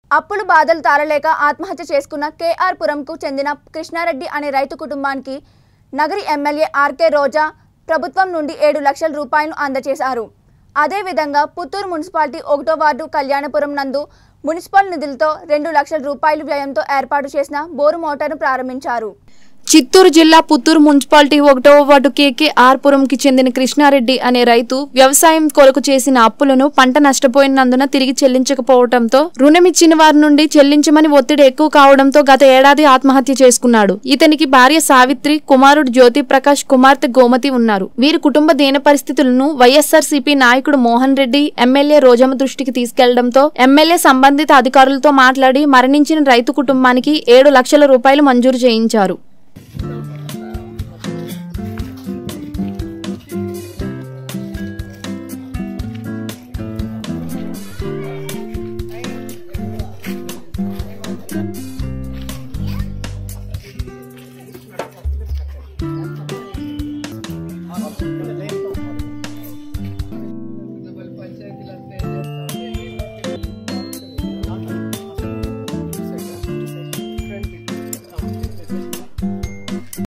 అప్పులు బాధలు తారలేక ఆత్మహత్య చేసుకున్న కేఆర్ పురంకు చెందిన కృష్ణారెడ్డి అనే రైతు కుటుంబానికి నగరి ఎమ్మెల్యే ఆర్కే రోజా ప్రభుత్వం నుండి ఏడు లక్షల రూపాయలు అందజేశారు అదేవిధంగా పుత్తూరు మున్సిపాలిటీ ఒకటో వార్డు కళ్యాణపురం నందు మున్సిపల్ నిధులతో రెండు లక్షల రూపాయల వ్యయంతో ఏర్పాటు చేసిన బోరు మోటార్ను ప్రారంభించారు చిత్తూరు జిల్లా పుత్తూరు మున్సిపాలిటీ ఒకటవ వార్డు కేకేఆర్ పురంకి చెందిన కృష్ణారెడ్డి అనే రైతు వ్యవసాయం కొరకు చేసిన అప్పులను పంట నష్టపోయినందున తిరిగి చెల్లించకపోవడంతో రుణమిచ్చిన వారి నుండి చెల్లించమని ఒత్తిడి ఎక్కువ కావడంతో గత ఏడాది ఆత్మహత్య చేసుకున్నాడు ఇతనికి భార్య సావిత్రి కుమారుడు జ్యోతి ప్రకాష్ కుమార్తె గోమతి ఉన్నారు వీరి కుటుంబ దీన పరిస్థితులను వైఎస్ఆర్ నాయకుడు మోహన్ రెడ్డి ఎమ్మెల్యే రోజమ్మ దృష్టికి తీసుకెళ్లడంతో ఎమ్మెల్యే సంబంధిత అధికారులతో మాట్లాడి మరణించిన రైతు కుటుంబానికి ఏడు లక్షల రూపాయలు మంజూరు చేయించారు